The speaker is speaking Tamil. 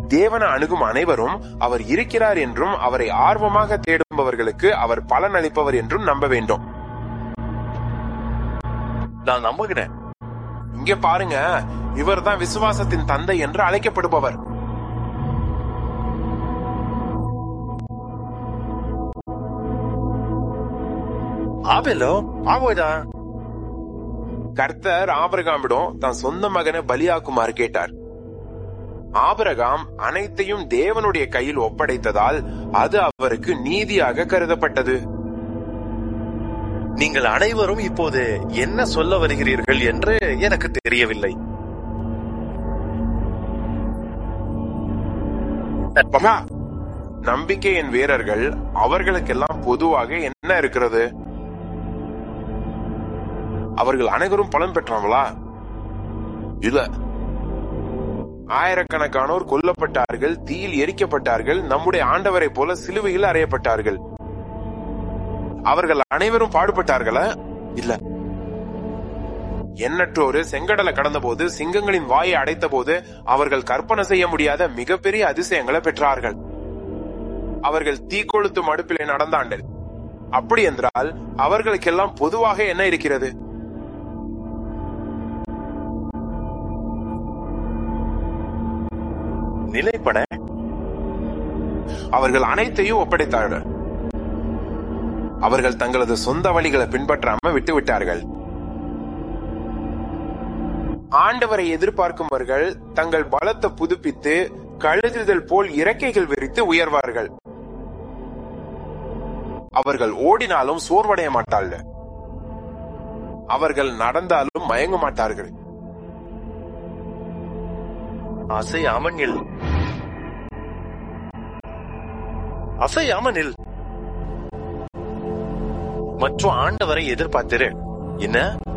தேவனை அணுகும் அனைவரும் அவர் இருக்கிறார் என்றும் அவரை ஆர்வமாக தேடுபவர்களுக்கு அவர் பலன் அளிப்பவர் என்றும் நம்ப வேண்டும் நான் நம்புகிறேன் இங்க பாருங்க இவர்தான் விசுவாசத்தின் தந்தை என்று அழைக்கப்படுபவர் ஆபேலோ ஆவோதா கர்த்தர் ஆபிரகாமிடம் தன் சொந்த மகனை பலியாக்குமாறு கேட்டார் ஆபிரகாம் அனைத்தையும் தேவனுடைய கையில் ஒப்படைத்ததால் அது அவருக்கு நீதியாக கருதப்பட்டது நீங்கள் அனைவரும் இப்போது என்ன சொல்ல வருகிறீர்கள் என்று எனக்கு தெரியவில்லை மகா நம்பிக்கையின் வீரர்கள் அவர்களுக்கெல்லாம் பொதுவாக என்ன இருக்கிறது அவர்கள் அனைவரும் பலன் பெற்றாங்களா இல்ல ஆயிரக்கணக்கானோர் கொல்லப்பட்டார்கள் தீயில் எரிக்கப்பட்டார்கள் நம்முடைய ஆண்டவரை போல சிலுவையில் அறையப்பட்டார்கள் அவர்கள் அனைவரும் பாடுபட்டார்களா இல்ல எண்ணற்றோரு செங்கடலை கடந்தபோது சிங்கங்களின் வாயை அடைத்த போது அவர்கள் கற்பனை செய்ய முடியாத மிகப்பெரிய அதிசயங்களை பெற்றார்கள் அவர்கள் தீக்கொளுத்தும் அடுப்பிலே நடந்தாண்டல் அப்படி என்றால் அவர்களுக்கெல்லாம் பொதுவாக என்ன இருக்கிறது நிலைப்பட அவர்கள் அனைத்தையும் ஒப்படைத்தார்கள் அவர்கள் தங்களது சொந்த வழிகளை பின்பற்றாம விட்டு விட்டார்கள் ஆண்டவரை எதிர்பார்க்குமவர்கள் தங்கள் பலத்தை புதுப்பித்து கழுகுதல் போல் இறக்கைகள் விரித்து உயர்வார்கள் அவர்கள் ஓடினாலும் சோர்வடைய மாட்டார்கள் அவர்கள் நடந்தாலும் மயங்க மாட்டார்கள் அசையாம நில் அசையாம நில் மற்றும் ஆண்டவரை எதிர்பார்த்திரு என்ன